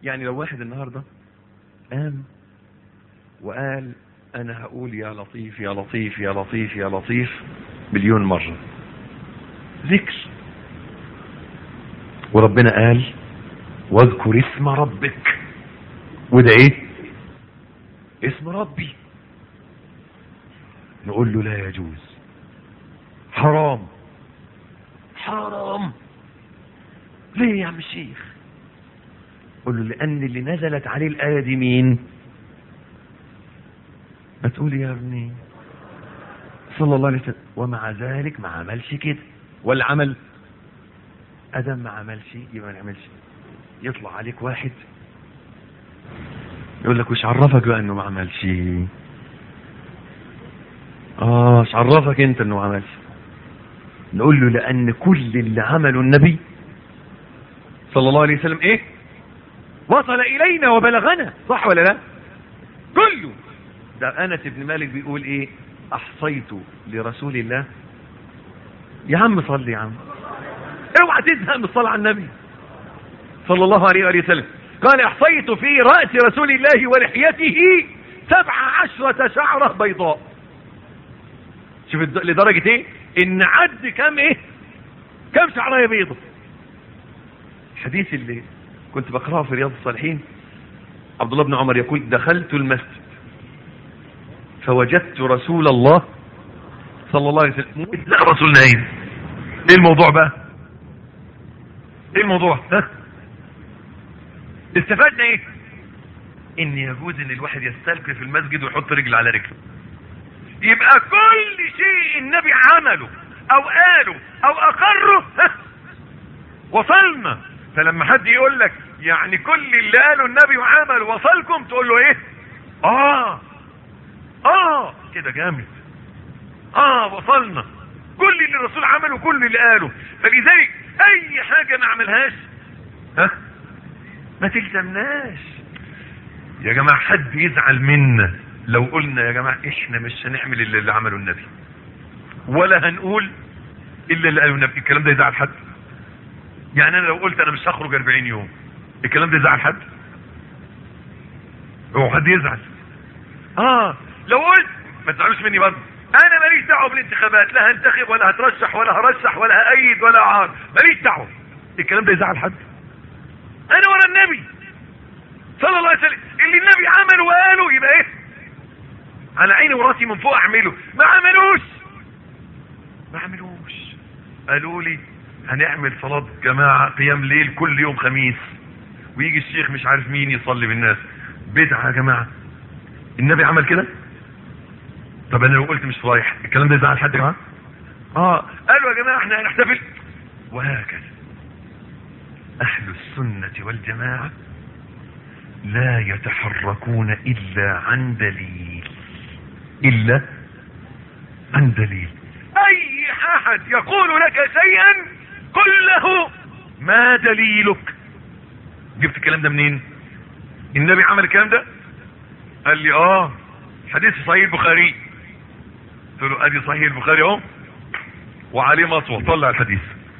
يعني لو واحد النهارده قام وقال انا هقول يا لطيف يا لطيف يا لطيف يا لطيف مليون مرة ذكر وربنا قال واذكر اسم ربك وده ايه اسم ربي نقول له لا يجوز حرام حرام ليه يا عم الشيخ قل له لان اللي نزلت عليه الايه دي مين ما تقول يا ابني صلى الله عليه وسلم ومع ذلك ما عملش كده ولا عمل ادم ما عملش يبقى ما نعملش يطلع عليك واحد يقول لك وش عرفك بقى انه ما عملش اه وش عرفك انت انه ما عملش نقول له لان كل اللي عمله النبي صلى الله عليه وسلم ايه وصل الينا وبلغنا صح ولا لا كله ده انس بن مالك بيقول ايه احصيت لرسول الله يا عم صلي يا عم اوعى تزهق من الصلاه على النبي صلى الله عليه وآله وسلم قال احصيت في رأس رسول الله ولحيته سبع عشرة شعرة بيضاء شوف الد- لدرجة ايه ان عد كم ايه كم شعرايه بيضة الحديث اللي كنت بقراه في رياض الصالحين عبد الله بن عمر يقول دخلت المسجد فوجدت رسول الله صلى الله عليه وسلم لا رسول نايم ايه الموضوع بقى ايه الموضوع ها استفدنا ايه ان يجوز ان الواحد يستلقي في المسجد ويحط رجل على رجل يبقى كل شيء النبي عمله او قاله او اقره ها، وصلنا فلما حد يقول لك يعني كل اللي قاله النبي وعمله وصلكم تقول له ايه اه اه كده جامد اه وصلنا كل اللي الرسول عمله كل اللي قاله فلذلك اي حاجة ما عملهاش ها ما تلزمناش يا جماعة حد يزعل منا لو قلنا يا جماعة احنا مش هنعمل اللي, اللي عمله النبي ولا هنقول الا اللي قاله النبي الكلام ده يزعل حد يعني انا لو قلت انا مش هخرج 40 يوم الكلام ده يزعل حد هو حد يزعل اه لو قلت ما تزعلوش مني برضه انا ماليش دعوه بالانتخابات لا هنتخب ولا هترشح ولا هرشح ولا هأيد ولا اعار ماليش دعوه الكلام ده يزعل حد انا ورا النبي صلى الله عليه وسلم اللي النبي عمله وقاله يبقى ايه على عيني وراسي من فوق اعمله ما عملوش ما عملوش قالوا لي هنعمل صلاة جماعة قيام ليل كل يوم خميس ويجي الشيخ مش عارف مين يصلي بالناس بدعة يا جماعة النبي عمل كده طب انا لو قلت مش رايح الكلام ده يزعل حد يا جماعة اه قالوا يا جماعة احنا هنحتفل وهكذا اهل السنة والجماعة لا يتحركون الا عن دليل الا عن دليل اي احد يقول لك شيئا قل له ما دليلك جبت الكلام ده منين النبي عمل الكلام ده قال لي اه حديث صحيح البخاري قلت له ادي صحيح البخاري اهو وعليه مطوه طلع الحديث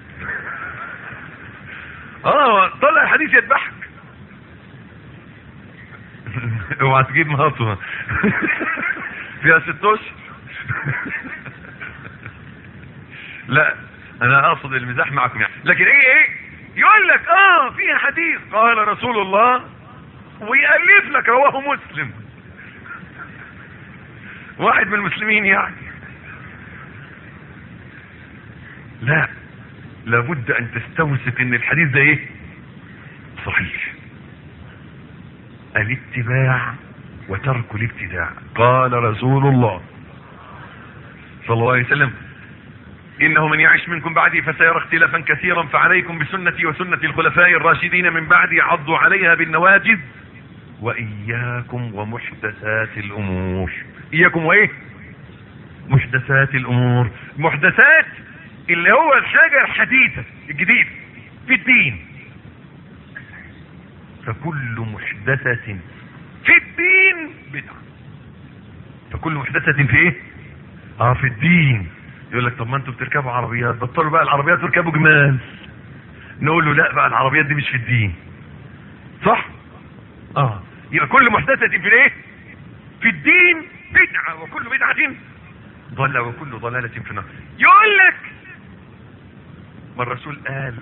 اه طلع الحديث يذبحك اوعى تجيب مطوه فيها ست اشهر لا انا اقصد المزاح معكم يعني لكن ايه ايه يقول لك اه فيها حديث قال رسول الله ويألف لك رواه مسلم واحد من المسلمين يعني لا لابد ان تستوثق ان الحديث ده ايه صحيح الاتباع وترك الابتداع قال رسول الله صلى الله عليه وسلم انه من يعش منكم بعدي فسيرى اختلافا كثيرا فعليكم بسنتي وسنة الخلفاء الراشدين من بعدي عضوا عليها بالنواجذ واياكم ومحدثات الامور اياكم وايه محدثات الامور محدثات اللي هو الحاجة الحديثة الجديدة في الدين فكل محدثة في الدين بدعة فكل محدثة في ايه اه في الدين يقول لك طب ما انتوا بتركبوا عربيات بطلوا بقى العربيات تركبوا جمال نقول له لا بقى العربيات دي مش في الدين صح يبقى كل محدثة في الايه في الدين بدعة وكل بدعة ضلة وكل ضلالة في النار يقول لك ما الرسول قال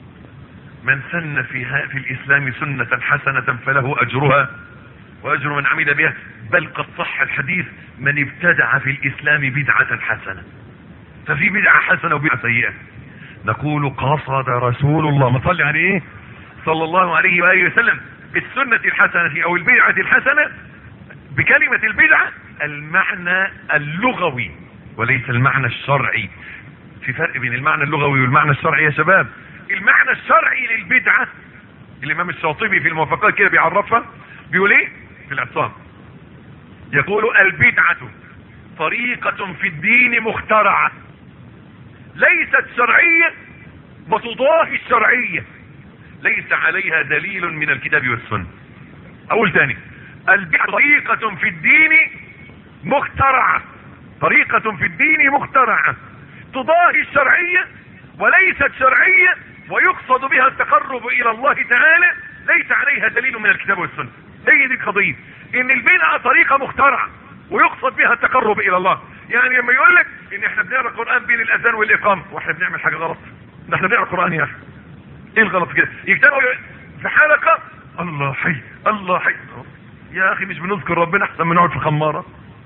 من سن في, في الاسلام سنة حسنة فله اجرها واجر من عمل بها بل قد صح الحديث من ابتدع في الاسلام بدعة حسنة ففي بدعة حسنة وبدعة سيئة نقول قصد رسول الله ما صلي عليه صلى الله عليه وآله وسلم بالسنة الحسنة او البدعة الحسنة بكلمة البدعة المعنى اللغوي وليس المعنى الشرعي في فرق بين المعنى اللغوي والمعنى الشرعي يا شباب المعنى الشرعي للبدعة الامام الشاطبي في الموافقات كده بيعرفها بيقول ايه في العصام يقول البدعة طريقة في الدين مخترعة ليست شرعية وتضاهي الشرعية ليس عليها دليل من الكتاب والسنة اقول تاني البدعة طريقة في الدين مخترعة طريقة في الدين مخترعة تضاهي الشرعية وليست شرعية ويقصد بها التقرب الى الله تعالى ليس عليها دليل من الكتاب والسنة هي دي القضية ان البدعة طريقة مخترعة ويقصد بها التقرب الى الله يعني لما يقول لك ان احنا بنقرا القران بين الاذان والاقامه واحنا بنعمل حاجه غلط ده احنا بنقرا القران يا اخي ايه الغلط كده يجتمعوا في حلقه الله حي الله حي يا اخي مش بنذكر ربنا احسن من نقعد في خماره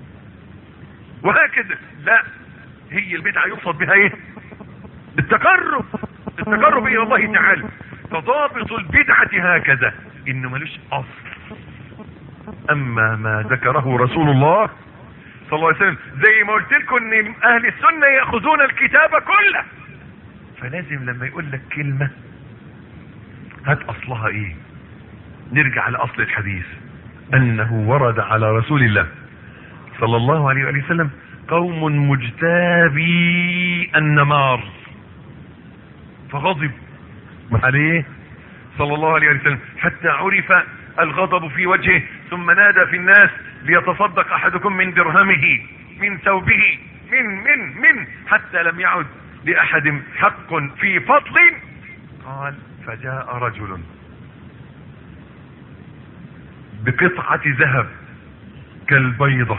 وهكذا لا هي البدعه يقصد بها ايه التقرب التقرب الى الله تعالى فضابط البدعه هكذا انه ملوش اصل اما ما ذكره رسول الله صلى الله عليه وسلم زي ما قلت لكم ان اهل السنه ياخذون الكتاب كله فلازم لما يقول لك كلمه هات اصلها ايه نرجع لاصل الحديث انه ورد على رسول الله صلى الله عليه وآله وسلم قوم مجتابي النمار فغضب عليه صلى الله عليه وسلم حتى عرف الغضب في وجهه ثم نادى في الناس ليتصدق احدكم من درهمه من ثوبه من من من حتى لم يعد لاحد حق في فضل قال فجاء رجل بقطعة ذهب كالبيضة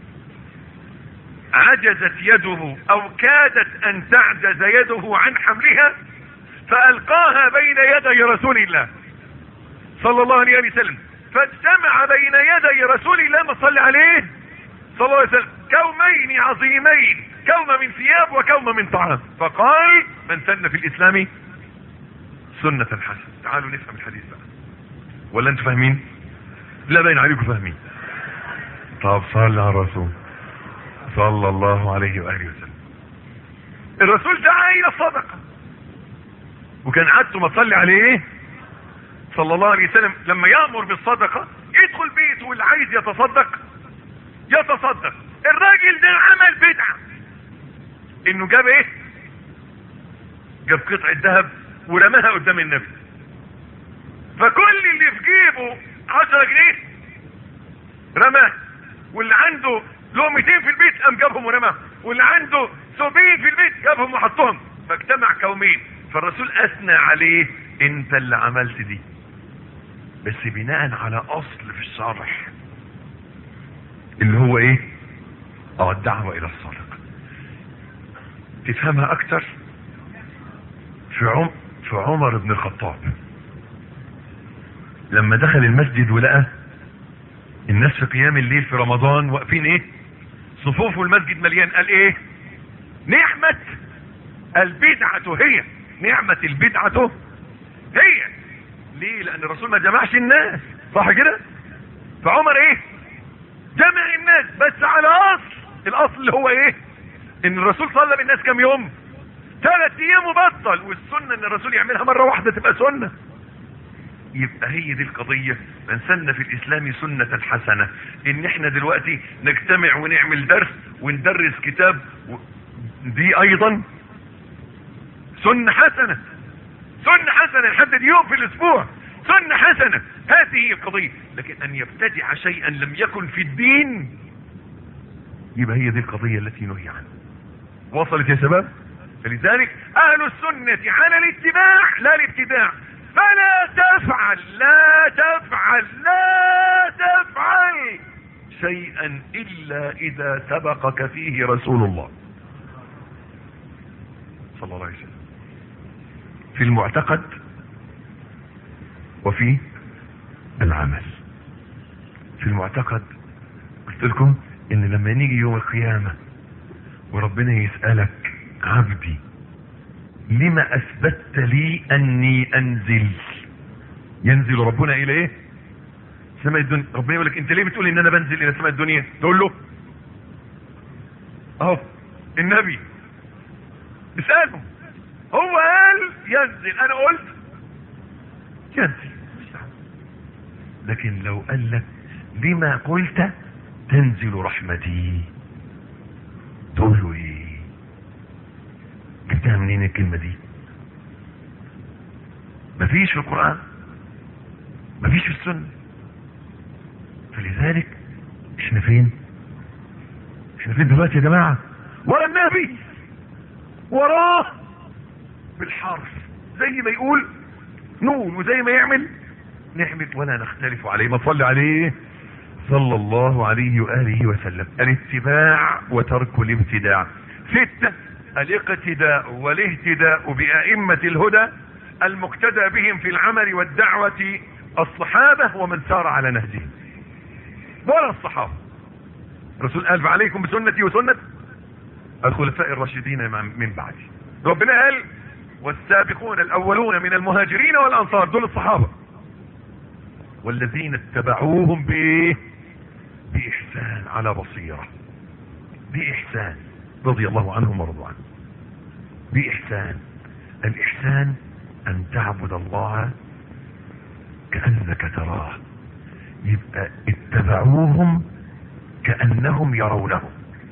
عجزت يده او كادت ان تعجز يده عن حملها فالقاها بين يدي رسول الله صلى الله عليه وسلم فاجتمع بين يدي رسول الله ما صلى عليه صلى الله عليه وسلم كومين عظيمين كوم من ثياب وكوم من طعام فقال من سن في الاسلام سنة حسنة تعالوا نفهم الحديث بقى ولا انتوا فاهمين لا باين عليكم فاهمين طب صلى على الرسول صلى الله عليه واله وسلم الرسول دعا الى الصدقه وكان عادته ما تصلي عليه صلى الله عليه وسلم لما يامر بالصدقه يدخل بيته واللي عايز يتصدق يتصدق الراجل ده عمل بدعه انه جاب ايه جاب قطعه ذهب ورماها قدام النبي فكل اللي في جيبه 10 جنيه رماه واللي عنده لقمتين في البيت قام جابهم ورماهم واللي عنده ثوبين في البيت جابهم وحطهم فاجتمع كومين فالرسول اثنى عليه انت اللي عملت دي بس بناء على اصل في الشرح اللي هو ايه اه الدعوة الى الصدقة تفهمها اكتر في عم في عمر بن الخطاب لما دخل المسجد ولقى الناس في قيام الليل في رمضان واقفين ايه صفوف المسجد مليان قال ايه نعمة البدعة هي نعمة البدعة هي ليه لان الرسول ما جمعش الناس صح كده فعمر ايه جمع الناس بس على اصل الاصل اللي هو ايه ان الرسول صلى بالناس كام يوم ثلاث ايام وبطل والسنة ان الرسول يعملها مرة واحدة تبقى سنة يبقى هي دي القضية من سن في الاسلام سنة حسنة ان احنا دلوقتي نجتمع ونعمل درس وندرس كتاب و... دي ايضا سنة حسنة سنة حسنة نحدد يوم في الاسبوع سنة حسنة هذه هي القضية لكن ان يبتدع شيئا لم يكن في الدين يبقى هي دي القضية التي نهي عنها وصلت يا شباب فلذلك اهل السنة على الاتباع لا الابتداع فلا تفعل لا تفعل لا شيئا الا اذا سبقك فيه رسول الله صلى الله عليه وسلم في المعتقد وفي العمل في المعتقد قلت لكم ان لما نيجي يوم القيامة وربنا يسألك عبدي لما اثبتت لي اني انزل ينزل ربنا الى ايه سماء الدنيا ربنا يقول لك انت ليه بتقول ان انا بنزل الى سماء الدنيا تقول له اهو النبي اسأله هو قال ينزل انا قلت ينزل لكن لو قال لك لما قلت تنزل رحمتي تقول له ايه جبتها منين الكلمة دي مفيش في القرآن مفيش في السنة فلذلك احنا فين احنا فين دلوقتي يا جماعة ورا النبي وراه بالحرف زي ما يقول نقول وزي ما يعمل نعمل ولا نختلف عليه ما تصلي عليه صلى الله عليه وآله وسلم الاتباع وترك الابتداع ستة الاقتداء والاهتداء بأئمة الهدى المقتدى بهم في العمل والدعوة الصحابة ومن سار على نهجهم ولا الصحابة الرسول قال فعليكم بسنتي وسنة الخلفاء الراشدين من بعدي ربنا قال والسابقون الاولون من المهاجرين والانصار دول الصحابة والذين اتبعوهم بايه باحسان على بصيرة باحسان رضي الله عنهم ورضوا عنه باحسان الاحسان ان تعبد الله كأنك تراه يبقى اتبعوهم كأنهم يرونهم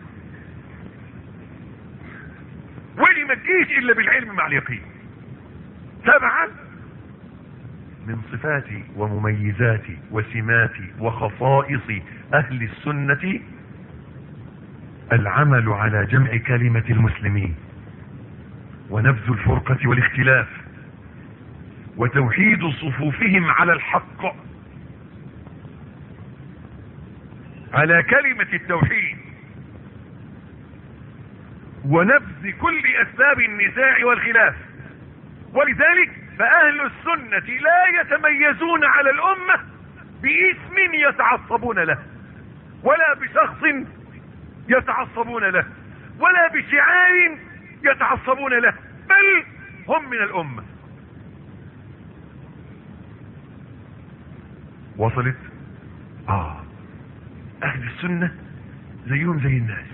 ولي ما تجيش الا بالعلم مع اليقين سبعا من صفات ومميزات وسمات وخصائص اهل السنة العمل على جمع كلمة المسلمين ونبذ الفرقة والاختلاف وتوحيد صفوفهم على الحق على كلمة التوحيد ونبذ كل اسباب النزاع والخلاف ولذلك فاهل السنة لا يتميزون على الامة باسم يتعصبون له ولا بشخص يتعصبون له ولا بشعار يتعصبون له بل هم من الامة وصلت اه اهل السنة زيهم زي الناس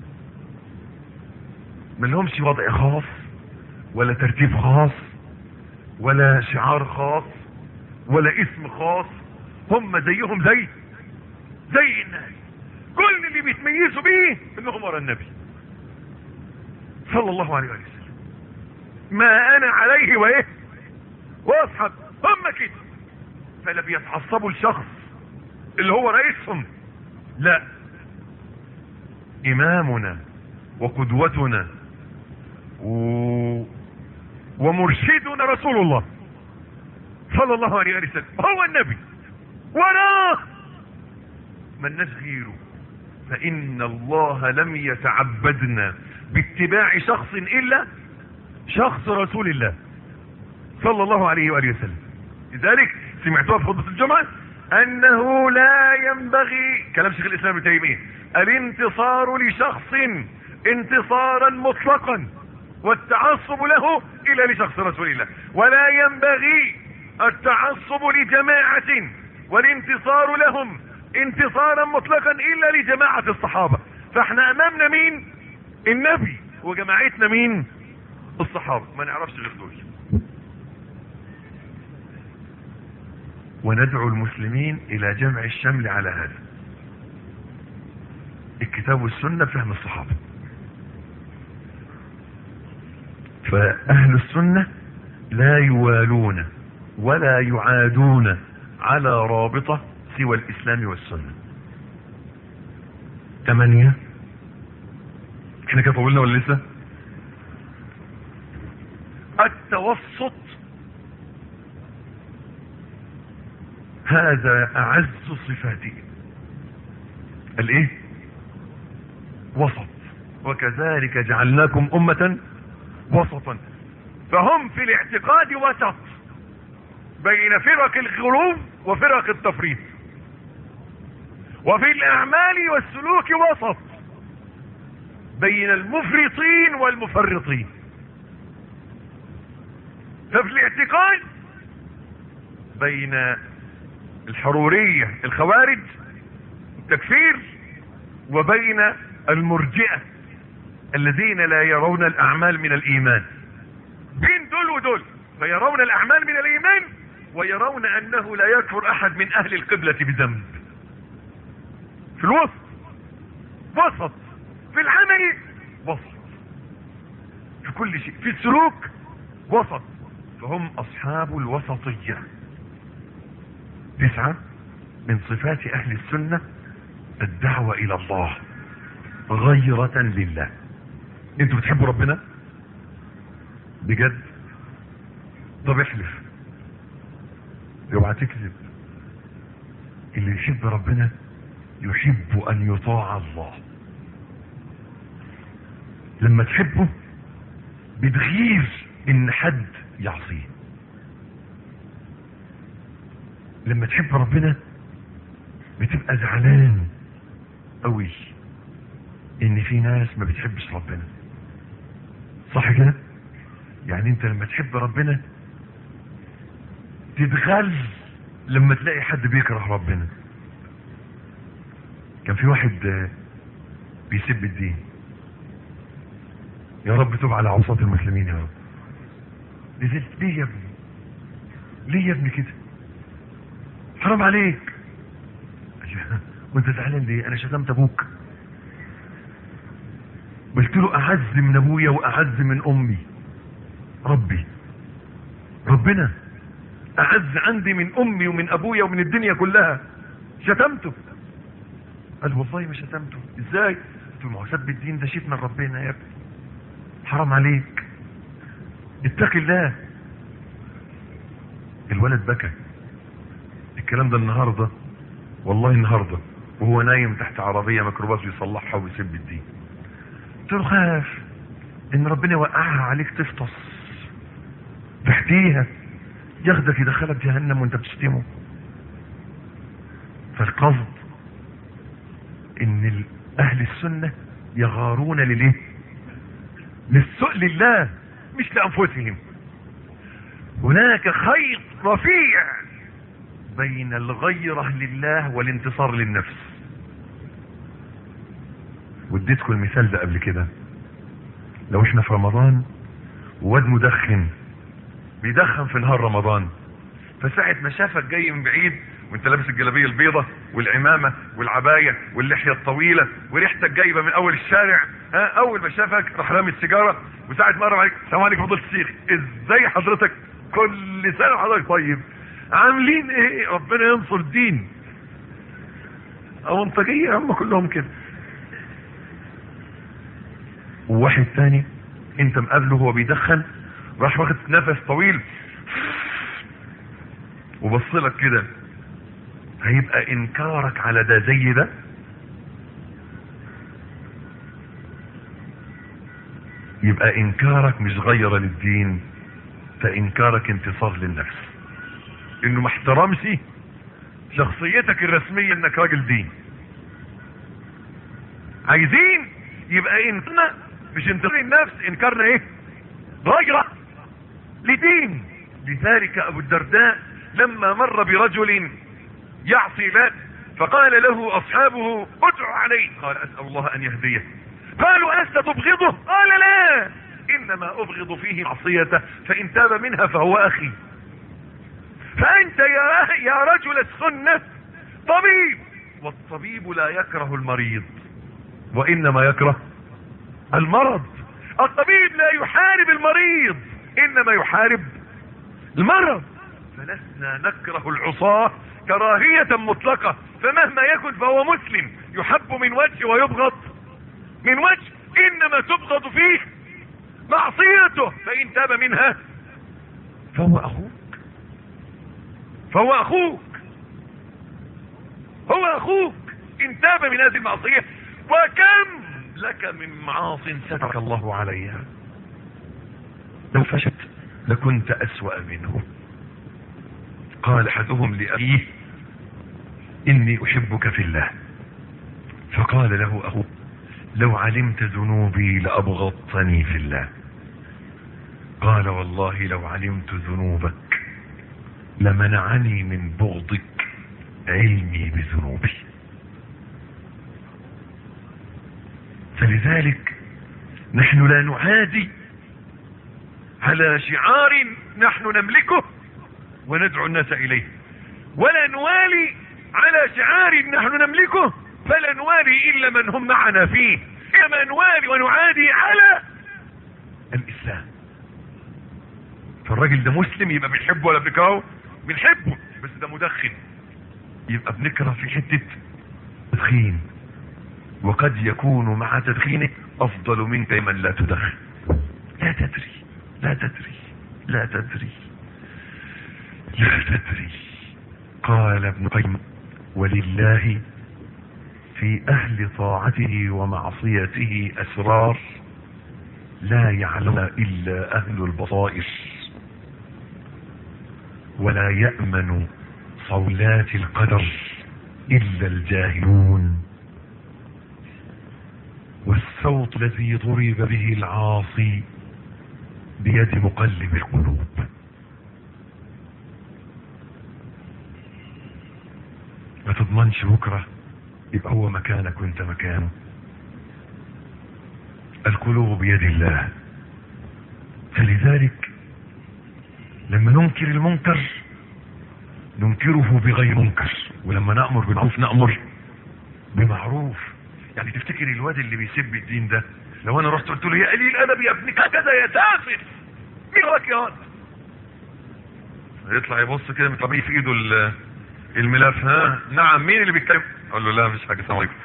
ما لهمش وضع خاص ولا ترتيب خاص ولا شعار خاص ولا اسم خاص هم زيهم زي زي الناس كل اللي بيتميزوا بيه انهم ورا النبي صلى الله عليه وسلم ما انا عليه وايه واصحاب هم كده فلا بيتعصبوا لشخص اللي هو رئيسهم لا امامنا وقدوتنا و... ومرشدنا رسول الله صلى الله عليه وسلم هو النبي وراه من الناس غيره فإن الله لم يتعبدنا باتباع شخص إلا شخص رسول الله صلى الله عليه وآله وسلم لذلك سمعتوها في خطبة الجمعة أنه لا ينبغي كلام شيخ الإسلام ابن تيمية الانتصار لشخص انتصارا مطلقا والتعصب له إلا لشخص رسول الله ولا ينبغي التعصب لجماعة والانتصار لهم انتصارا مطلقا الا لجماعة الصحابة فاحنا امامنا مين النبي وجماعتنا مين الصحابة ما نعرفش غير دول وندعو المسلمين الى جمع الشمل على هذا الكتاب والسنة فهم الصحابة فاهل السنة لا يوالون ولا يعادون على رابطة سوى الاسلام والسنة ثمانية احنا كده طولنا ولا لسه التوسط هذا اعز صفاته الايه وسط وكذلك جعلناكم امة وسطا فهم في الاعتقاد وسط بين فرق الغلو وفرق التفريط وفي الاعمال والسلوك وسط بين المفرطين والمفرطين ففي الاعتقاد بين الحرورية الخوارج التكفير وبين المرجئة الذين لا يرون الاعمال من الايمان بين دول ودول فيرون الاعمال من الايمان ويرون انه لا يكفر احد من اهل القبلة بذنب في الوسط وسط في العمل وسط في كل شيء في السلوك وسط فهم اصحاب الوسطية تسعة من صفات اهل السنة الدعوة الى الله غيرة لله انتوا بتحبوا ربنا بجد طب احلف اوعى تكذب اللي يحب ربنا يحب ان يطاع الله لما تحبه بتغير ان حد يعصيه لما تحب ربنا بتبقى زعلان قوي ان في ناس ما بتحبش ربنا صح كده يعني انت لما تحب ربنا تتغل لما تلاقي حد بيكره ربنا كان في واحد بيسب الدين يا رب تب على عصاة المسلمين يا رب نزلت ليه يا ابني ليه يا ابني كده حرام عليك وانت زعلان ليه انا شتمت ابوك قلت له اعز من ابويا واعز من امي ربي ربنا اعز عندي من امي ومن ابويا ومن الدنيا كلها شتمته قال والله ما شتمته ازاي قلت له ما هو سب الدين ده شتم ربنا يا ابني حرام عليك اتق الله الولد بكى الكلام ده النهارده والله النهارده وهو نايم تحت عربيه ميكروباص بيصلحها ويسب الدين قلت له خاف ان ربنا يوقعها عليك تفطس تحتيها ياخدك يدخلك جهنم وانت بتشتمه فالقصد ان اهل السنة يغارون لليه للسؤل لله مش لانفسهم هناك خيط رفيع بين الغيرة لله والانتصار للنفس واديتكم المثال ده قبل كده لو احنا في رمضان وواد مدخن بيدخن في نهار رمضان فساعة ما شافك جاي من بعيد وانت لابس الجلابية البيضة والعمامة والعباية واللحية الطويلة وريحتك جايبة من اول الشارع ها اول ما شافك راح رامي السيجارة وساعة ما قرب عليك السلام عليكم فضيلة الشيخ ازاي حضرتك كل سنة حضرتك طيب عاملين ايه ربنا ينصر الدين او انطقية هم كلهم كده وواحد تاني انت مقابله هو بيدخن راح واخد نفس طويل وبص لك كده هيبقى انكارك على ده زي ده يبقى انكارك مش غير للدين فانكارك انتصار للنفس انه ما احترمش شخصيتك الرسمية انك راجل دين عايزين يبقى انكرنا مش انتصار النفس انكرنا ايه غيره لدين لذلك ابو الدرداء لما مر برجل يعصي الله فقال له اصحابه ادعوا عليه قال اسال الله ان يهديه قالوا ألست تبغضه قال لا إنما أبغض فيه معصيته فإن تاب منها فهو أخي فأنت يا, يا رجل السنة طبيب والطبيب لا يكره المريض وإنما يكره المرض الطبيب لا يحارب المريض إنما يحارب المرض فلسنا نكره العصاة كراهية مطلقة فمهما يكن فهو مسلم يحب من وجه ويبغض من وجه انما تبغض فيه معصيته فان تاب منها فهو اخوك فهو اخوك هو اخوك ان تاب من هذه المعصية وكم لك من معاص سترك الله عليها لو فشت لكنت اسوأ منه قال احدهم لأبيه اني احبك في الله فقال له اخوه لو علمت ذنوبي لابغضتني في الله قال والله لو علمت ذنوبك لمنعني من بغضك علمي بذنوبي فلذلك نحن لا نعادي على شعار نحن نملكه وندعو الناس اليه ولا نوالي على شعار نحن نملكه فلا نوالي الا من هم معنا فيه كما نوالي ونعادي على الاسلام فالراجل ده مسلم يبقى بنحبه ولا بنكرهه بنحبه بس ده مدخن يبقى بنكره في حتة تدخين وقد يكون مع تدخينه افضل منك من لا تدخن لا تدري لا تدري لا تدري لا تدري قال ابن قيم ولله في اهل طاعته ومعصيته اسرار لا يعلم الا اهل البصائر ولا يأمن صولات القدر الا الجاهلون والصوت الذي ضرب به العاصي بيد مقلب القلوب ما تضمنش بكرة يبقى هو مكانك وانت مكانه القلوب بيد الله فلذلك لما ننكر المنكر ننكره بغير منكر ولما نأمر بالمعروف نأمر بمعروف يعني تفتكر الواد اللي بيسب الدين ده لو انا رحت قلت له يا قليل الادب يا ابنك هكذا يا تافه مين وراك يا واد يطلع يبص كده مطبيق في ايده ال- الملف ها نعم مين اللي بيتكلم اقول له لا مش حاجه السلام عليكم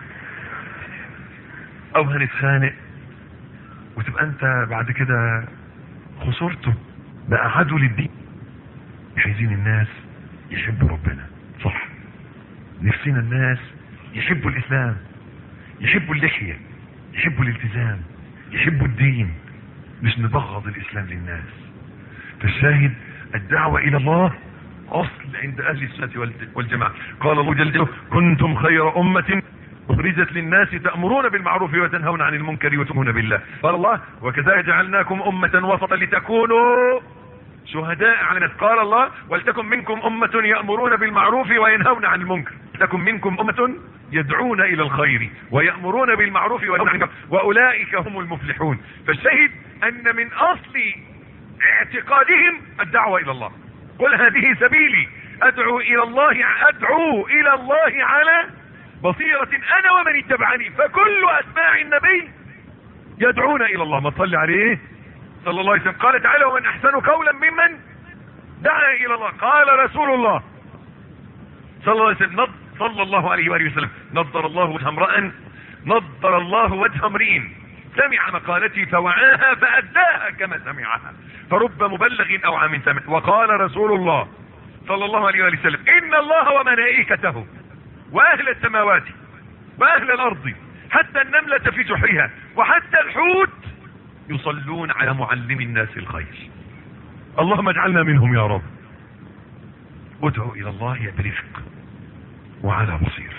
او هنتخانق وتبقى انت بعد كده خسرته بقى عدو للدين عايزين الناس يحبوا ربنا صح نفسنا الناس يحبوا الاسلام يحبوا اللحية يحبوا الالتزام يحبوا الدين مش نبغض الاسلام للناس فالشاهد الدعوة الى الله اصل عند اهل السنة والت- والجماعة قال الله جل جلاله كنتم خير امة اخرجت للناس تأمرون بالمعروف وتنهون عن المنكر وتؤمنون بالله قال الله وكذلك جعلناكم امة وسطا لتكونوا شهداء على الناس قال الله ولتكن منكم أمة يأمرون بالمعروف وينهون عن المنكر لتكن منكم أمة يدعون إلى الخير ويأمرون بالمعروف وينهون عن المنكر وأولئك هم المفلحون فالشهد أن من أصل اعتقادهم الدعوة إلى الله قل هذه سبيلي أدعو إلى الله أدعو إلى الله على بصيرة أنا ومن اتبعني فكل أتباع النبي يدعون إلى الله ما تصلي عليه صلى الله عليه وسلم قال تعالى ومن احسن قولا ممن دعا الى الله قال رسول الله صلى الله عليه وسلم نض صلى الله عليه وآله وسلم نضر الله وجه امرأ نضر الله وجه امرئ سمع مقالتي فوعاها فأداها كما سمعها فرب مبلغ أو عام سمع وقال رسول الله صلى الله عليه وآله وسلم إن الله وملائكته وأهل السماوات وأهل الأرض حتى النملة في جحرها وحتى الحوت يصلون على معلم الناس الخير اللهم اجعلنا منهم يا رب ادعو الى الله برفق وعلى بصير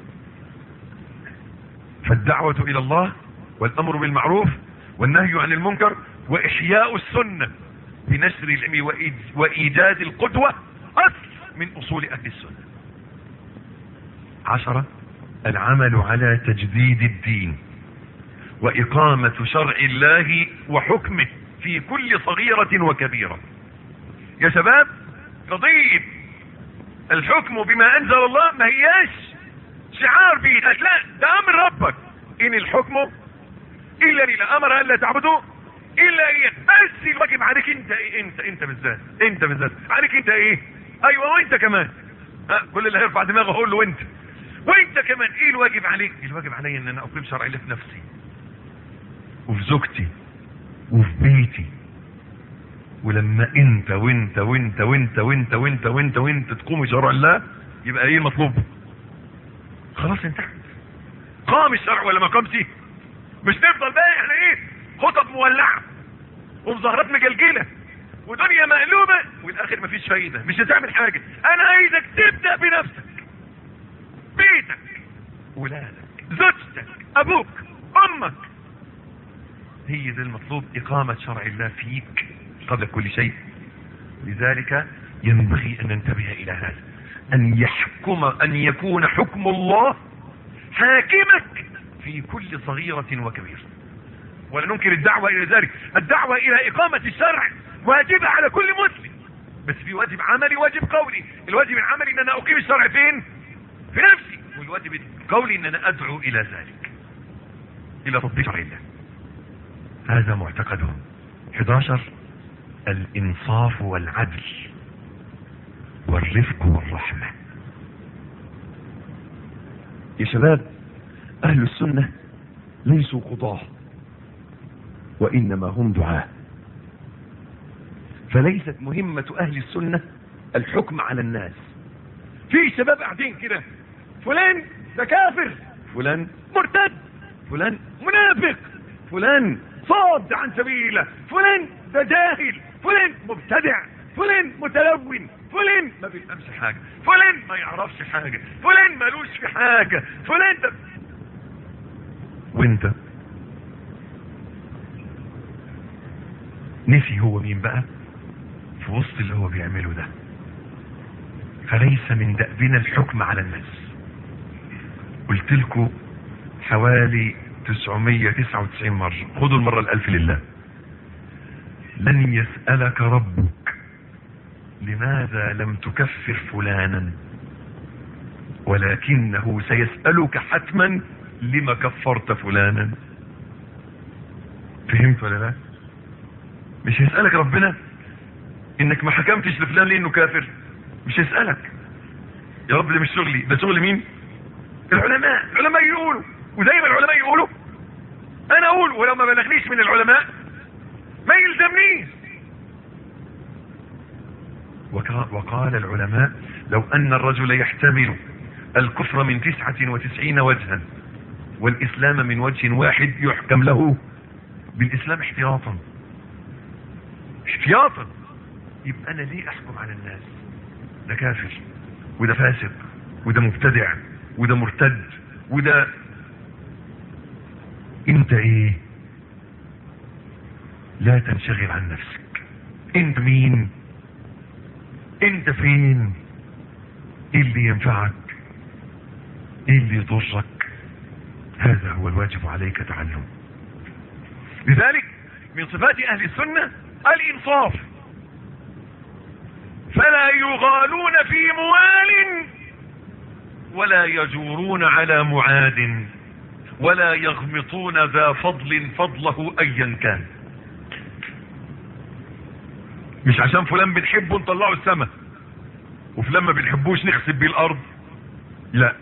فالدعوة الى الله والامر بالمعروف والنهي عن المنكر واحياء السنة بنشر العلم وإيج- وايجاد القدوة اصل من اصول اهل السنة عشرة العمل على تجديد الدين وإقامة شرع الله وحكمه في كل صغيرة وكبيرة يا شباب قضية الحكم بما أنزل الله ما هياش شعار بيدك لا ده أمر ربك إن الحكم إلا لله أمر أن لا تعبدوا إلا إيه بس الواجب عليك أنت إيه أنت أنت بالذات أنت بالذات عليك أنت إيه أيوة وأنت كمان ها كل اللي هيرفع دماغه هقول له وأنت وأنت كمان إيه الواجب عليك الواجب علي إن أنا أقيم شرع الله في نفسي وفي زوجتي وفي بيتي ولما انت وانت وانت وانت وانت وانت وانت وانت تقوم بشرع الله يبقى ايه المطلوب خلاص انت قام الشرع ولا ما قامش مش نفضل بقى احنا ايه خطب مولعه ومظاهرات مجلجله ودنيا مقلوبه والاخر مفيش فايده مش هتعمل حاجه انا عايزك تبدا بنفسك بيتك ولادك زوجتك ابوك امك هي ده المطلوب اقامه شرع الله فيك قبل كل شيء لذلك ينبغي ان ننتبه الى هذا ان يحكم ان يكون حكم الله حاكمك في كل صغيرة وكبيرة ولا ننكر الدعوة الى ذلك الدعوة الى اقامة الشرع واجبة على كل مسلم بس في واجب عملي واجب قولي الواجب العملي ان انا اقيم الشرع فين في نفسي والواجب القولي ان انا ادعو الى ذلك الى تطبيق شرع الله هذا معتقدهم 11 الانصاف والعدل والرفق والرحمة يا شباب اهل السنة ليسوا قضاة وانما هم دعاة فليست مهمة اهل السنة الحكم على الناس في شباب قاعدين كده فلان ده كافر فلان مرتد فلان منافق فلان صاد عن سبيل الله فلان ده جاهل فلان مبتدع فلان متلون فلان ما بيفهمش حاجه فلان ما يعرفش حاجه فلان ملوش في حاجه فلان ده وانت نسي هو مين بقى في وسط اللي هو بيعمله ده فليس من دأبنا الحكم على الناس قلت لكم حوالي 999 مرة خدوا المرة الألف لله لن يسألك ربك لماذا لم تكفر فلانا ولكنه سيسألك حتما لما كفرت فلانا فهمت ولا لا مش هيسألك ربنا انك ما حكمتش لفلان ليه انه كافر مش هيسألك يا رب ده مش شغلي ده شغل مين العلماء العلماء يقولوا وزي ما العلماء يقولوا انا اقول ولو ما بلغنيش من العلماء ما يلزمنيش وكا- وقال العلماء لو ان الرجل يحتمل الكفر من تسعة وتسعين وجها والاسلام من وجه واحد يحكم له بالاسلام احتياطا احتياطا يبقى انا ليه احكم على الناس ده كافر وده فاسق وده مبتدع وده مرتد وده انت ايه لا تنشغل عن نفسك انت مين انت فين ايه اللي ينفعك ايه اللي يضرك هذا هو الواجب عليك تعلم لذلك من صفات اهل السنة الانصاف فلا يغالون في موال ولا يجورون على معاد ولا يغمطون ذا فضل فضله ايا كان مش عشان فلان بنحبه نطلعه السما وفلان ما بنحبوش نخسب بيه الارض لا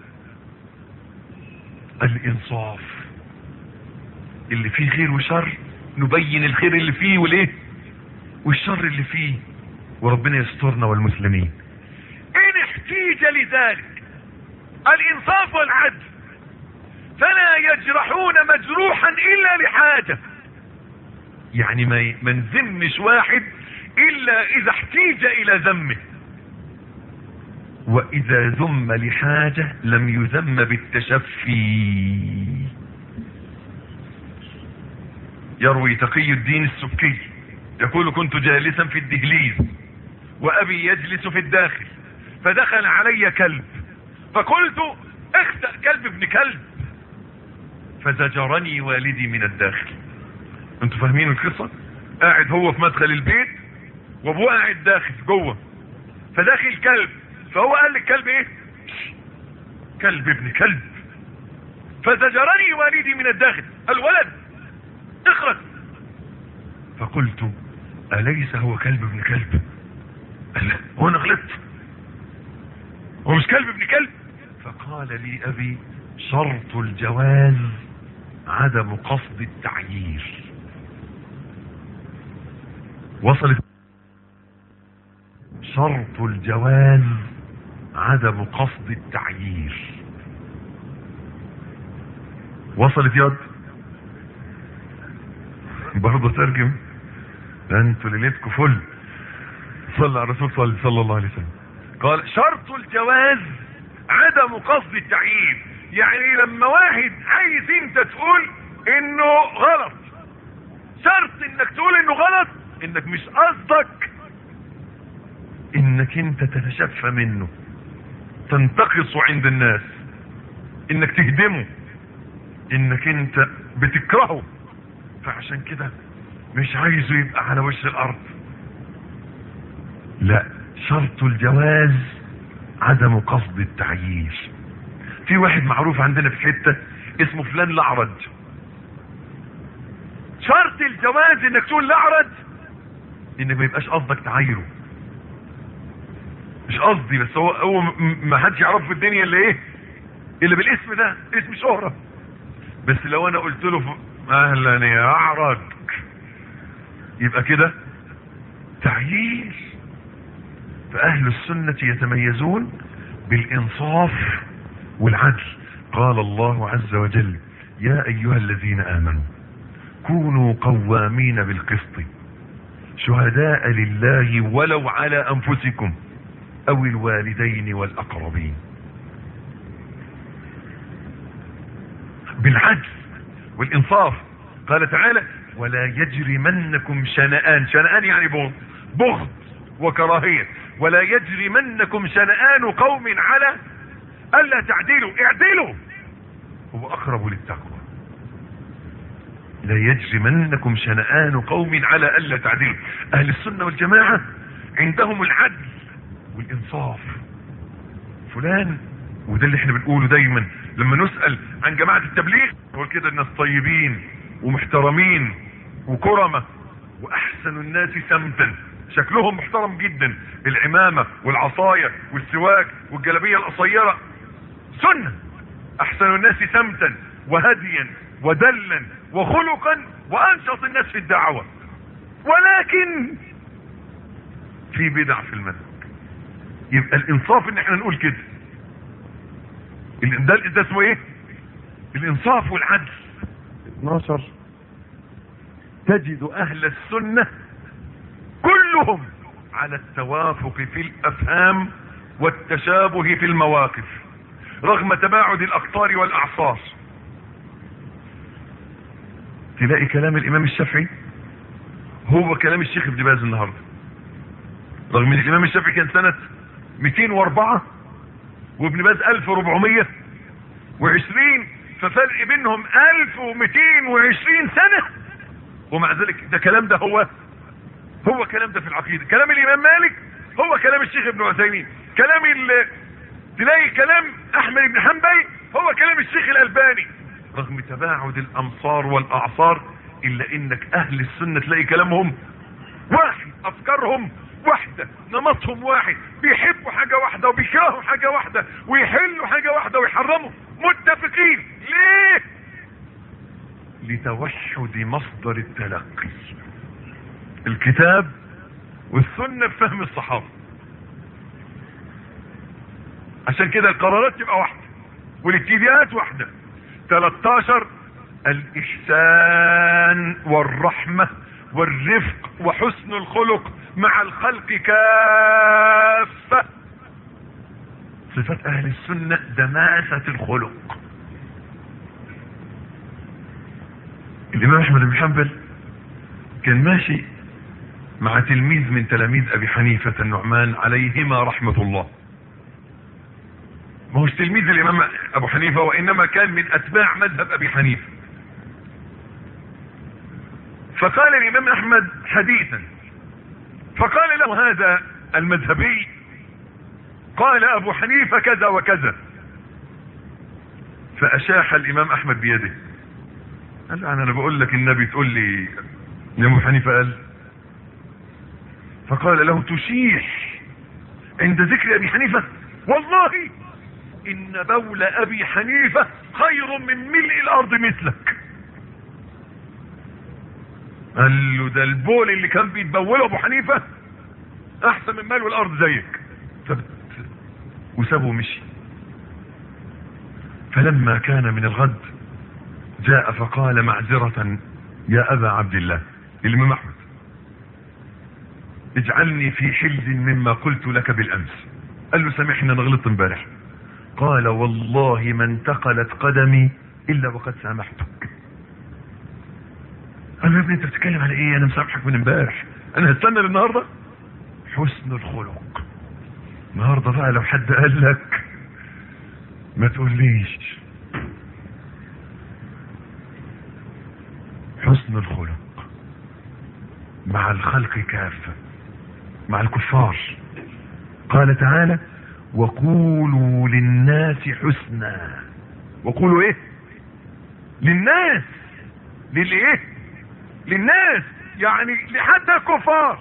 الانصاف اللي فيه خير وشر نبين الخير اللي فيه والايه والشر اللي فيه وربنا يسترنا والمسلمين ان احتيج لذلك الانصاف والعدل فلا يجرحون مجروحا الا لحاجة يعني ما ي- ما نذمش واحد الا اذا احتيج الى ذمه واذا ذم لحاجة لم يذم بالتشفي يروي تقي الدين السبكي يقول كنت جالسا في الدهليز وابي يجلس في الداخل فدخل علي كلب فقلت اخسأ كلب ابن كلب فزجرني والدي من الداخل انتوا فاهمين القصة قاعد هو في مدخل البيت وابوه قاعد داخل جوه فداخل كلب فهو قال للكلب ايه كلب ابن كلب فزجرني والدي من الداخل الولد اخرج فقلت أليس هو كلب ابن كلب قال لا هو انا غلطت هو مش كلب ابن كلب فقال لي أبي شرط الجواز عدم قصد التعيير وصلت شرط الجواز عدم قصد التعيير وصلت يد برضه ترجم ده انتوا ليلتكم فل صلى على الرسول صلى, صلى الله عليه وسلم قال شرط الجواز عدم قصد التعيين يعني لما واحد عايز انت تقول انه غلط شرط انك تقول انه غلط انك مش قصدك انك انت تتشفى منه تنتقصه عند الناس انك تهدمه انك انت بتكرهه فعشان كده مش عايزه يبقى على وش الارض لا شرط الجواز عدم قصد التعييش في واحد معروف عندنا في حتة اسمه فلان الاعرج شرط الجواز انك تقول الاعرج ان ما يبقاش قصدك تعايره مش قصدي بس هو هو م- ما حدش يعرفه في الدنيا اللي ايه اللي بالاسم ده اسم شهرة بس لو انا قلت له ف- اهلا يا اعرج يبقى كده تعيير فاهل السنة يتميزون بالانصاف والعدل قال الله عز وجل يا ايها الذين امنوا كونوا قوامين بالقسط شهداء لله ولو على انفسكم او الوالدين والاقربين بالعدل والانصاف قال تعالى ولا يجرمنكم شنآن شنآن يعني بغض بغض وكراهية ولا يجرمنكم شنآن قوم على ألا تعدلوا اعدلوا هو أقرب للتقوى لا يجرمنكم شنآن قوم على ألا تعدلوا أهل السنة والجماعة عندهم العدل والإنصاف فلان وده اللي احنا بنقوله دايما لما نسأل عن جماعة التبليغ نقول كده الناس طيبين ومحترمين وكرمة وأحسن الناس سمتا شكلهم محترم جدا العمامة والعصاية والسواك والجلبية القصيرة سنة أحسن الناس سمتا وهديا ودلا وخلقا وأنشط الناس في الدعوة ولكن في بدع في المنهج يبقى الانصاف ان احنا نقول كده ال- ده, ده اسمه ايه الانصاف والعدل 12 تجد اهل السنة كلهم على التوافق في الافهام والتشابه في المواقف رغم تباعد الاقطار والاعصار تلاقي كلام الامام الشافعي هو كلام الشيخ ابن باز النهارده رغم ان الامام الشافعي كان سنة 204 وابن باز 1420 ففرق بينهم 1220 سنة ومع ذلك ده كلام ده هو هو كلام ده في العقيدة كلام الامام مالك هو كلام الشيخ ابن عثيمين كلام ال... تلاقي كلام احمد بن حنبل هو كلام الشيخ الالباني رغم تباعد الامصار والاعصار الا انك اهل السنة تلاقي كلامهم واحد افكارهم واحدة نمطهم واحد بيحبوا حاجة واحدة وبيكرهوا حاجة واحدة ويحلوا حاجة واحدة ويحرموا متفقين ليه لتوحد مصدر التلقي الكتاب والسنة بفهم الصحابة عشان كده القرارات تبقى واحدة والاتجاهات واحدة 13 الإحسان والرحمة والرفق وحسن الخلق مع الخلق كافة صفات أهل السنة دماسة الخلق الإمام أحمد بن حنبل كان ماشي مع تلميذ من تلاميذ أبي حنيفة النعمان عليهما رحمة الله ما هوش تلميذ الإمام أبو حنيفة وإنما كان من أتباع مذهب أبي حنيفة فقال الإمام أحمد حديثا فقال له هذا المذهبي قال أبو حنيفة كذا وكذا فأشاح الإمام أحمد بيده قال له أنا بقول لك النبي تقول لي يا أبو حنيفة قال فقال له تشيح عند ذكر أبي حنيفة والله إن بول أبي حنيفة خير من ملء الأرض مثلك قال له ده البول اللي كان بيتبوله ابو حنيفة احسن من مال والارض زيك ثبت وسابه ومشي فلما كان من الغد جاء فقال معذرة يا أبا عبد الله الإمام أحمد اجعلني في حلز مما قلت لك بالأمس قال له سامحني أنا غلطت امبارح قال والله ما انتقلت قدمي إلا وقد سامحتك قال له يا ابني انت بتتكلم على ايه انا مسامحك من امبارح انا هستنى للنهارده حسن الخلق النهارده بقى لو حد قال لك ما تقوليش حسن الخلق مع الخلق كافة مع الكفار قال تعالى وقولوا للناس حسنا وقولوا ايه للناس للايه للناس يعني لحتى الكفار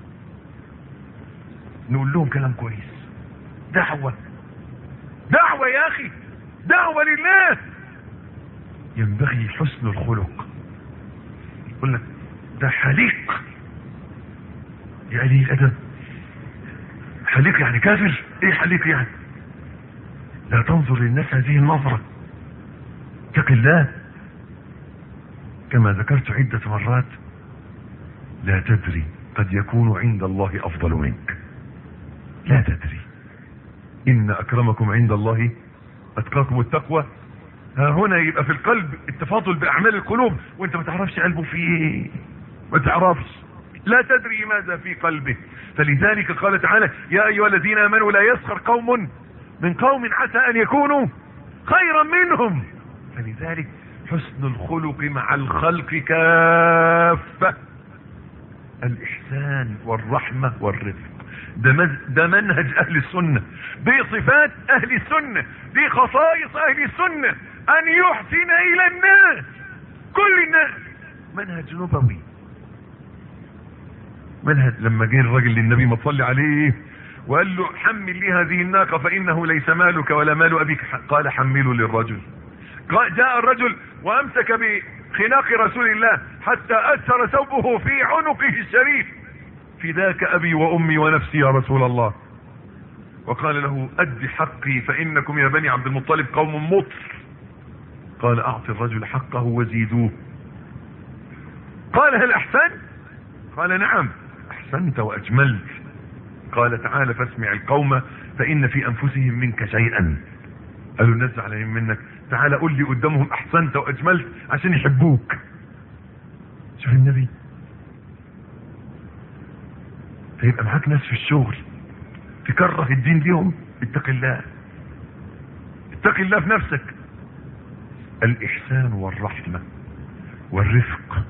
نقول لهم كلام كويس دعوة دعوة يا اخي دعوة لله ينبغي حسن الخلق يقول لك ده حليق يا قليل الادب حليق يعني كافر ايه حليق يعني لا تنظر للناس هذه النظرة اتق الله كما ذكرت عدة مرات لا تدري قد يكون عند الله افضل منك لا تدري ان اكرمكم عند الله اتقاكم التقوى ها هنا يبقى في القلب التفاضل باعمال القلوب وانت ما تعرفش قلبه فيه ايه ما تعرفش لا تدري ماذا في قلبه فلذلك قال تعالى يا ايها الذين امنوا لا يسخر قوم من قوم عسى ان يكونوا خيرا منهم فلذلك حسن الخلق مع الخلق كافة الإحسان والرحمة والرفق ده, مز... ده منهج أهل السنة دي صفات أهل السنة دي خصائص أهل السنة أن يحسن إلى الناس كل الناس منهج نبوي منهج لما جه الراجل للنبي ما تصلي عليه وقال له حمل لي هذه الناقة فإنه ليس مالك ولا مال أبيك قال حمله للرجل جاء الرجل وامسك بخناق رسول الله حتى اثر ثوبه في عنقه الشريف فداك ابي وامي ونفسي يا رسول الله وقال له اد حقي فانكم يا بني عبد المطلب قوم مطر قال اعط الرجل حقه وزيدوه قال هل احسنت قال نعم احسنت واجملت قال تعالى فاسمع القوم فان في انفسهم منك شيئا قالوا الناس زعلانين منك تعالى قول لي قدامهم احسنت واجملت عشان يحبوك شوف النبي فيبقى معاك ناس في الشغل تكره الدين ليهم اتق الله اتق الله في نفسك الاحسان والرحمة والرفق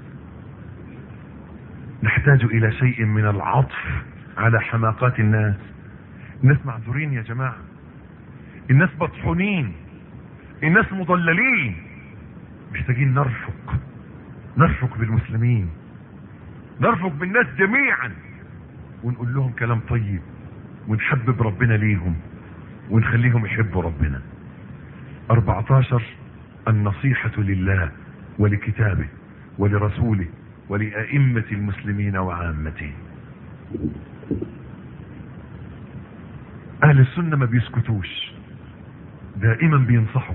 نحتاج الى شيء من العطف على حماقات الناس الناس معذورين يا جماعة الناس مطحونين الناس مضللين محتاجين نرفق نرفق بالمسلمين نرفق بالناس جميعا ونقول لهم كلام طيب ونحبب ربنا ليهم ونخليهم يحبوا ربنا 14 النصيحة لله ولكتابه ولرسوله ولأئمة المسلمين وعامته أهل السنة ما بيسكتوش دائما بينصحوا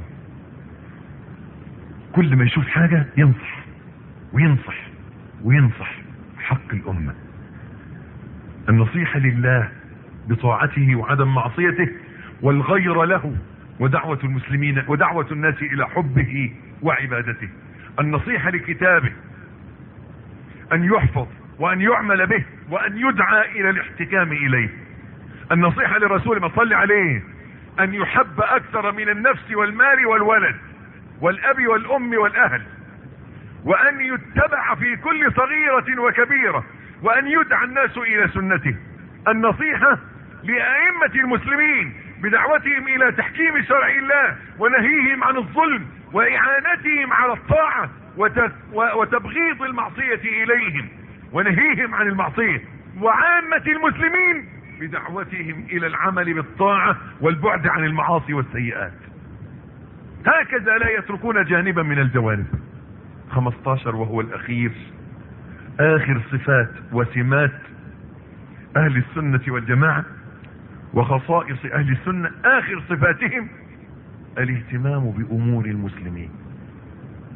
كل ما يشوف حاجة ينصح وينصح وينصح حق الأمة النصيحة لله بطاعته وعدم معصيته والغير له ودعوة المسلمين ودعوة الناس إلى حبه وعبادته النصيحة لكتابه أن يحفظ وأن يعمل به وأن يدعى إلى الاحتكام إليه النصيحة لرسول ما صلي عليه أن يحب أكثر من النفس والمال والولد والأب والأم والأهل وأن يتبع في كل صغيرة وكبيرة وأن يدعى الناس إلى سنته النصيحة لأئمة المسلمين بدعوتهم إلى تحكيم شرع الله ونهيهم عن الظلم وإعانتهم على الطاعة وتبغيض المعصية إليهم ونهيهم عن المعصية وعامة المسلمين بدعوتهم الى العمل بالطاعة والبعد عن المعاصي والسيئات هكذا لا يتركون جانبا من الجوانب 15 وهو الاخير اخر صفات وسمات اهل السنة والجماعة وخصائص اهل السنة اخر صفاتهم الاهتمام بامور المسلمين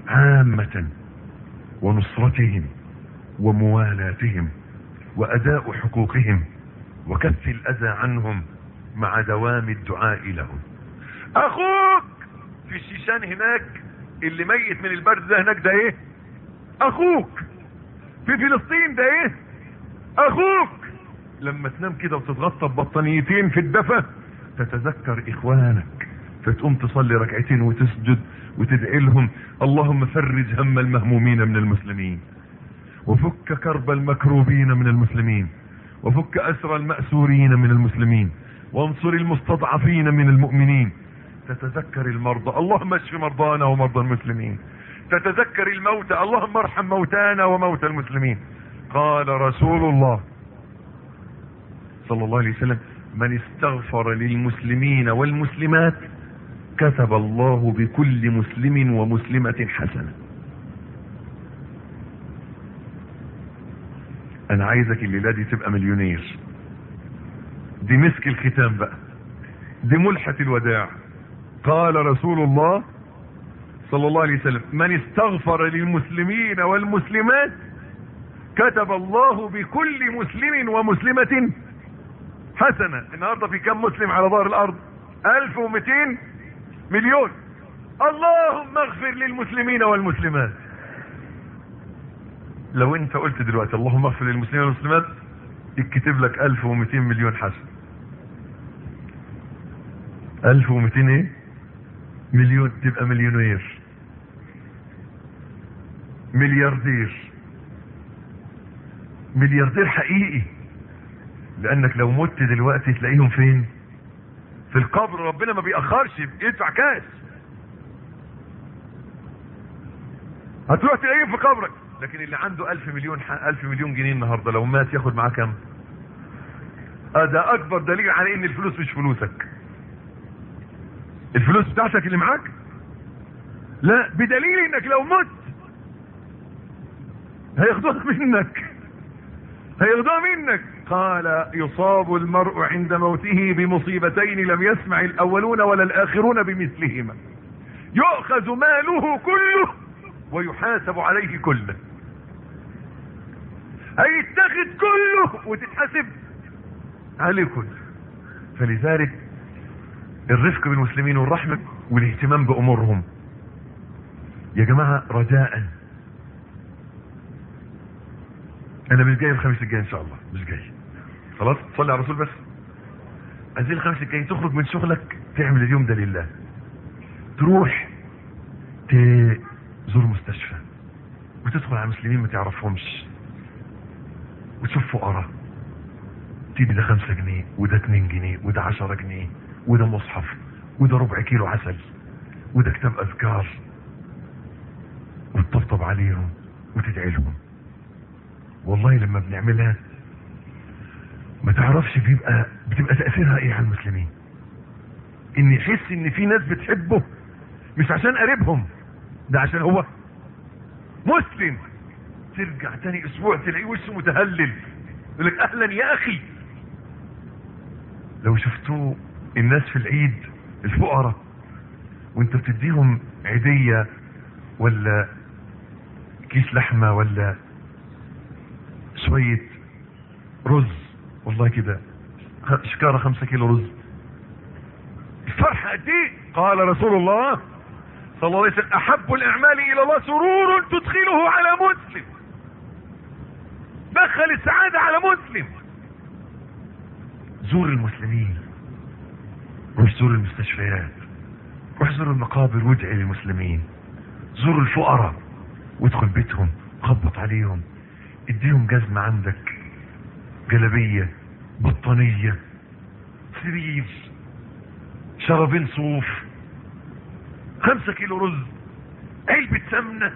عامة ونصرتهم وموالاتهم وأداء حقوقهم وكف الأذى عنهم مع دوام الدعاء لهم اخوك في الشيشان هناك اللي ميت من البرد ده هناك ده ايه اخوك في فلسطين ده ايه اخوك لما تنام كده وتتغطى ببطانيتين في الدفا تتذكر اخوانك فتقوم تصلي ركعتين وتسجد وتدعي لهم اللهم فرج هم المهمومين من المسلمين وفك كرب المكروبين من المسلمين وفك اسر المأسورين من المسلمين وانصر المستضعفين من المؤمنين تتذكر المرضى اللهم اشف مرضانا ومرضى المسلمين تتذكر الموتى اللهم ارحم موتانا وموتى المسلمين قال رسول الله صلى الله عليه وسلم من استغفر للمسلمين والمسلمات كتب الله بكل مسلم ومسلمة حسنة انا عايزك الليلة دي تبقى مليونير دي مسك الختام بقى دي ملحة الوداع قال رسول الله صلى الله عليه وسلم من استغفر للمسلمين والمسلمات كتب الله بكل مسلم ومسلمة حسنة النهاردة في كم مسلم على ظهر الارض 1200 مليون اللهم اغفر للمسلمين والمسلمات لو انت قلت دلوقتي اللهم اغفر للمسلمين والمسلمات يكتب لك 1200 مليون حسن 1200 ايه مليون تبقى مليونير ملياردير ملياردير حقيقي لانك لو مت دلوقتي تلاقيهم فين في القبر ربنا ما بيأخرش يدفع كاش هتروح تلاقيهم في قبرك لكن اللي عنده ألف مليون ألف مليون جنيه النهارده لو مات ياخد معاه كام؟ ده اكبر دليل على ان الفلوس مش فلوسك الفلوس بتاعتك اللي معاك لا بدليل انك لو مت هياخدوها منك هياخدوها منك قال يصاب المرء عند موته بمصيبتين لم يسمع الاولون ولا الاخرون بمثلهما يؤخذ ماله كله ويحاسب عليه كله هيتاخد كله وتتحاسب عليه كله فلذلك الرفق بالمسلمين والرحمة والاهتمام بأمورهم يا جماعة رجاء أنا مش جاي الخميس الجاي إن شاء الله مش جاي خلاص صلي على الرسول بس عايزين الخميس الجاي تخرج من شغلك تعمل اليوم ده لله تروح تزور مستشفى وتدخل على مسلمين ما تعرفهمش وتشوف فقراء تدي ده خمسة جنيه وده اتنين جنيه وده عشرة جنيه وده مصحف وده ربع كيلو عسل وده كتاب اذكار وتطبطب عليهم وتدعي لهم والله لما بنعملها ما تعرفش بيبقى بتبقى تأثيرها ايه على المسلمين ان يحس ان في ناس بتحبه مش عشان قريبهم ده عشان هو مسلم ترجع تاني اسبوع تلاقيه وشه متهلل يقول لك اهلا يا اخي لو شفتوه الناس في العيد الفقراء وانت بتديهم عيدية ولا كيس لحمة ولا شوية رز والله كده شكارة خمسة كيلو رز الفرحة قد ايه قال رسول الله صلى الله عليه وسلم احب الاعمال الى الله سرور تدخله على مسلم دخل السعادة على مسلم زور المسلمين روح زور المستشفيات روح زور المقابر وادعي للمسلمين زور الفقراء وادخل بيتهم خبط عليهم اديهم جزمة عندك جلبية بطانية سرير شرابين صوف خمسة كيلو رز علبة سمنة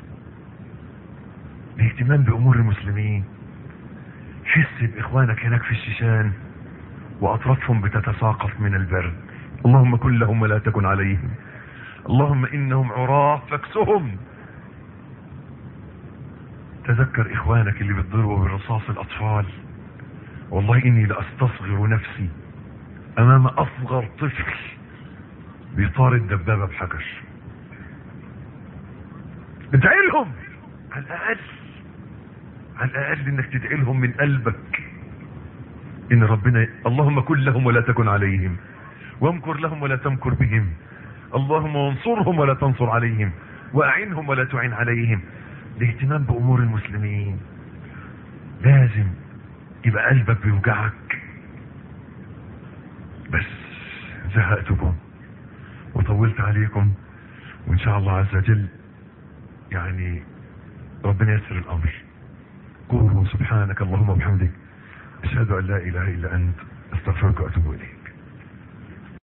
الاهتمام بامور المسلمين حس باخوانك هناك في الشيشان واطرافهم بتتساقط من البرد اللهم كن لهم ولا تكن عليهم اللهم انهم عراة فاكسهم تذكر اخوانك اللي بتضربوا بالرصاص الاطفال والله اني لاستصغر نفسي امام اصغر طفل بيطارد دبابة بحجر ادعي لهم على الاقل على الاقل انك تدعي لهم من قلبك ان ربنا اللهم كن لهم ولا تكن عليهم وامكر لهم ولا تمكر بهم اللهم وانصرهم ولا تنصر عليهم واعنهم ولا تعن عليهم الاهتمام بامور المسلمين لازم يبقى قلبك بيوجعك بس زهقتكم وطولت عليكم وان شاء الله عز وجل يعني ربنا يسر الامر قولوا سبحانك اللهم وبحمدك اشهد ان لا اله الا انت استغفرك واتوب اليك